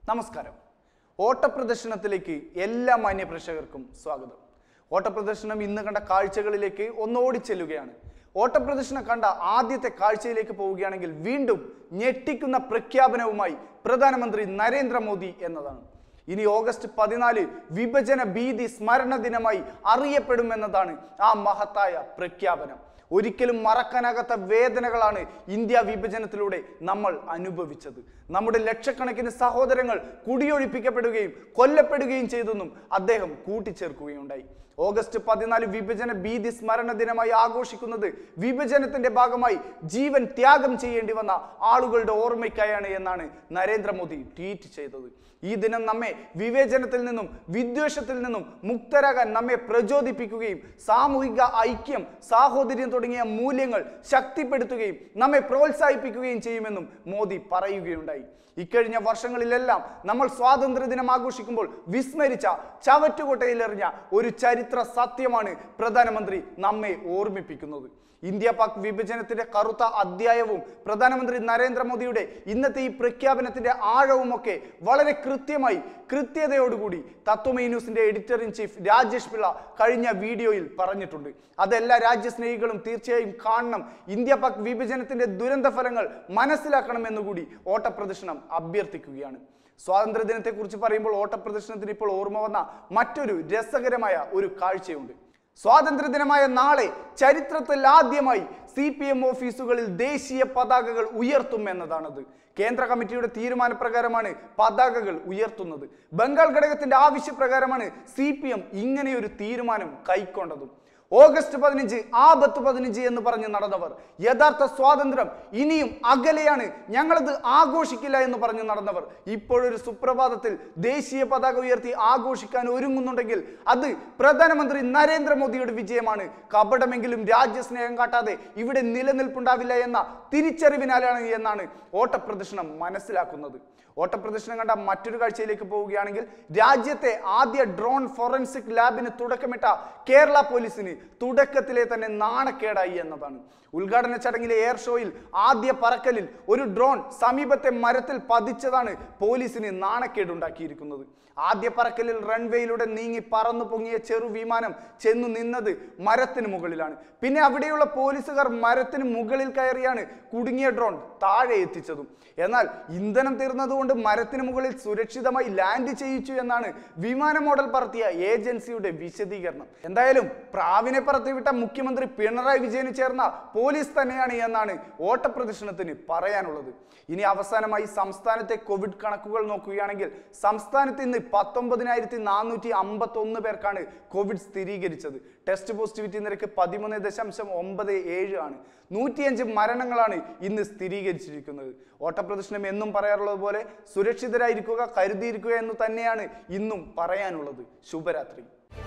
നമസ്കാരം ഓട്ടപ്രദർശനത്തിലേക്ക് എല്ലാ മാന്യ പ്രേക്ഷകർക്കും സ്വാഗതം ഓട്ടപ്രദർശനം ഇന്ന് കണ്ട കാഴ്ചകളിലേക്ക് ഒന്ന് ഓടിച്ചെല്ലുകയാണ് ഓട്ടപ്രദർശനം കണ്ട ആദ്യത്തെ കാഴ്ചയിലേക്ക് പോവുകയാണെങ്കിൽ വീണ്ടും ഞെട്ടിക്കുന്ന പ്രഖ്യാപനവുമായി പ്രധാനമന്ത്രി നരേന്ദ്രമോദി എന്നതാണ് ഇനി ഓഗസ്റ്റ് പതിനാല് വിഭജന ഭീതി സ്മരണ ദിനമായി അറിയപ്പെടുമെന്നതാണ് ആ മഹത്തായ പ്രഖ്യാപനം ഒരിക്കലും മറക്കാനാകാത്ത വേദനകളാണ് ഇന്ത്യ വിഭജനത്തിലൂടെ നമ്മൾ അനുഭവിച്ചത് നമ്മുടെ ലക്ഷക്കണക്കിന് സഹോദരങ്ങൾ കുടിയൊഴിപ്പിക്കപ്പെടുകയും കൊല്ലപ്പെടുകയും ചെയ്തെന്നും അദ്ദേഹം കൂട്ടിച്ചേർക്കുകയുണ്ടായി ഓഗസ്റ്റ് പതിനാല് വിഭജന ഭീതി സ്മരണ ദിനമായി ആഘോഷിക്കുന്നത് വിഭജനത്തിന്റെ ഭാഗമായി ജീവൻ ത്യാഗം ചെയ്യേണ്ടി വന്ന ആളുകളുടെ ഓർമ്മയ്ക്കായാണ് എന്നാണ് നരേന്ദ്രമോദി ട്വീറ്റ് ചെയ്തത് ഈ ദിനം നമ്മെ വിവേചനത്തിൽ നിന്നും വിദ്വേഷത്തിൽ നിന്നും മുക്തരാകാൻ നമ്മെ പ്രചോദിപ്പിക്കുകയും സാമൂഹിക ഐക്യം സാഹോദര്യം തുടങ്ങിയ മൂല്യങ്ങൾ ശക്തിപ്പെടുത്തുകയും നമ്മെ പ്രോത്സാഹിപ്പിക്കുകയും ചെയ്യുമെന്നും മോദി പറയുകയുണ്ടായി ഇക്കഴിഞ്ഞ വർഷങ്ങളിലെല്ലാം നമ്മൾ സ്വാതന്ത്ര്യ ദിനം ആഘോഷിക്കുമ്പോൾ വിസ്മരിച്ച ചവറ്റുകൊട്ടയിലെറിഞ്ഞ ഒരു ചരിത്ര സത്യമാണ് പ്രധാനമന്ത്രി നമ്മെ ഓർമ്മിപ്പിക്കുന്നത് ഇന്ത്യ പാക് വിഭജനത്തിന്റെ കറുത്ത അധ്യായവും പ്രധാനമന്ത്രി നരേന്ദ്രമോദിയുടെ ഇന്നത്തെ ഈ പ്രഖ്യാപനത്തിന്റെ ആഴവുമൊക്കെ വളരെ കൃത്യമായി കൃത്യതയോടുകൂടി തത്വമൈ ന്യൂസിന്റെ editor in chief Rajesh Pillai കഴിഞ്ഞ വീഡിയോയിൽ പറഞ്ഞിട്ടുണ്ട് അതെല്ലാ രാജ്യസ്നേഹികളും തീർച്ചയായും കാണണം ഇന്ത്യ പാക് വിഭജനത്തിന്റെ ദുരന്ത ഫലങ്ങൾ മനസ്സിലാക്കണമെന്നുകൂടി ഓട്ടപ്രദർശനം അഭ്യർത്ഥിക്കുകയാണ് സ്വാതന്ത്ര്യദിനത്തെക്കുറിച്ച് പറയുമ്പോൾ ഓട്ടപ്രദർശനത്തിന് ഇപ്പോൾ ഓർമ്മ വന്ന മറ്റൊരു രസകരമായ ഒരു കാഴ്ചയുണ്ട് സ്വാതന്ത്ര്യദിനമായ നാളെ ചരിത്രത്തിൽ ആദ്യമായി സി പി എം ഓഫീസുകളിൽ ദേശീയ പതാകകൾ ഉയർത്തും എന്നതാണത് കേന്ദ്ര കമ്മിറ്റിയുടെ തീരുമാനപ്രകാരമാണ് പതാകകൾ ഉയർത്തുന്നത് ബംഗാൾ ഘടകത്തിന്റെ ആവശ്യപ്രകാരമാണ് സി പി എം ഇങ്ങനെയൊരു തീരുമാനം കൈക്കൊണ്ടതും ഓഗസ്റ്റ് പതിനഞ്ച് ആപത്ത് പതിനഞ്ച് എന്ന് പറഞ്ഞ് നടന്നവർ യഥാർത്ഥ സ്വാതന്ത്ര്യം ഇനിയും അകലെയാണ് ഞങ്ങളത് ആഘോഷിക്കില്ല എന്ന് പറഞ്ഞ് നടന്നവർ ഇപ്പോഴൊരു സുപ്രഭാതത്തിൽ ദേശീയ പതാക ഉയർത്തി ആഘോഷിക്കാൻ ഒരുങ്ങുന്നുണ്ടെങ്കിൽ അത് പ്രധാനമന്ത്രി നരേന്ദ്രമോദിയുടെ വിജയമാണ് കപടമെങ്കിലും രാജ്യസ്നേഹം കാട്ടാതെ ഇവിടെ നിലനിൽപ്പുണ്ടാവില്ല എന്ന തിരിച്ചറിവിനാലാണ് എന്നാണ് ഓട്ടപ്രദർശനം മനസ്സിലാക്കുന്നത് ഓട്ടപ്രദർശനം കണ്ട മറ്റൊരു കാഴ്ചയിലേക്ക് പോവുകയാണെങ്കിൽ രാജ്യത്തെ ആദ്യ ഡ്രോൺ ഫോറൻസിക് ലാബിന് തുടക്കമിട്ട കേരള പോലീസിന് തുടക്കത്തിലെ തന്നെ നാണക്കേടായി എന്നതാണ് ഉദ്ഘാടന ചടങ്ങിലെ എയർ ഷോയിൽ ആദ്യ പറക്കലിൽ ഒരു ഡ്രോൺ സമീപത്തെ മരത്തിൽ പതിച്ചതാണ് പോലീസിന് നാണക്കേടുണ്ടാക്കിയിരിക്കുന്നത് ആദ്യ പറക്കലിൽ റൺവേയിലൂടെ നീങ്ങി പറന്നു പൊങ്ങിയ ചെറു വിമാനം ചെന്നു നിന്നത് മരത്തിന് മുകളിലാണ് പിന്നെ അവിടെയുള്ള പോലീസുകാർ മരത്തിന് മുകളിൽ കയറിയാണ് കുടുങ്ങിയ ഡ്രോൺ താഴെ എത്തിച്ചതും എന്നാൽ ഇന്ധനം തീർന്നതുകൊണ്ട് മരത്തിന് മുകളിൽ സുരക്ഷിതമായി ലാൻഡ് ചെയ്യിച്ചു എന്നാണ് വിമാന മോഡൽ പറത്തിയ ഏജൻസിയുടെ വിശദീകരണം എന്തായാലും പ്രാവിനെ പറത്തിവിട്ട മുഖ്യമന്ത്രി പിണറായി വിജയന് ചേർന്ന പോലീസ് തന്നെയാണ് എന്നാണ് ഓട്ടപ്രദർശനത്തിന് പറയാനുള്ളത് ഇനി അവസാനമായി സംസ്ഥാനത്തെ കോവിഡ് കണക്കുകൾ നോക്കുകയാണെങ്കിൽ സംസ്ഥാനത്ത് ഇന്ന് പത്തൊമ്പതിനായിരത്തി നാനൂറ്റി അമ്പത്തി ഒന്ന് പേർക്കാണ് കോവിഡ് സ്ഥിരീകരിച്ചത് ടെസ്റ്റ് പോസിറ്റിവിറ്റി നിരക്ക് പതിമൂന്ന് ദശാംശം ഒമ്പത് ഏഴ് ആണ് നൂറ്റിയഞ്ച് മരണങ്ങളാണ് ഇന്ന് സ്ഥിരീകരിച്ചിരിക്കുന്നത് ഓട്ടപ്രദർശനം എന്നും പറയാറുള്ളത് പോലെ സുരക്ഷിതരായിരിക്കുക കരുതിയിരിക്കുക എന്ന് തന്നെയാണ് ഇന്നും പറയാനുള്ളത് ശുഭരാത്രി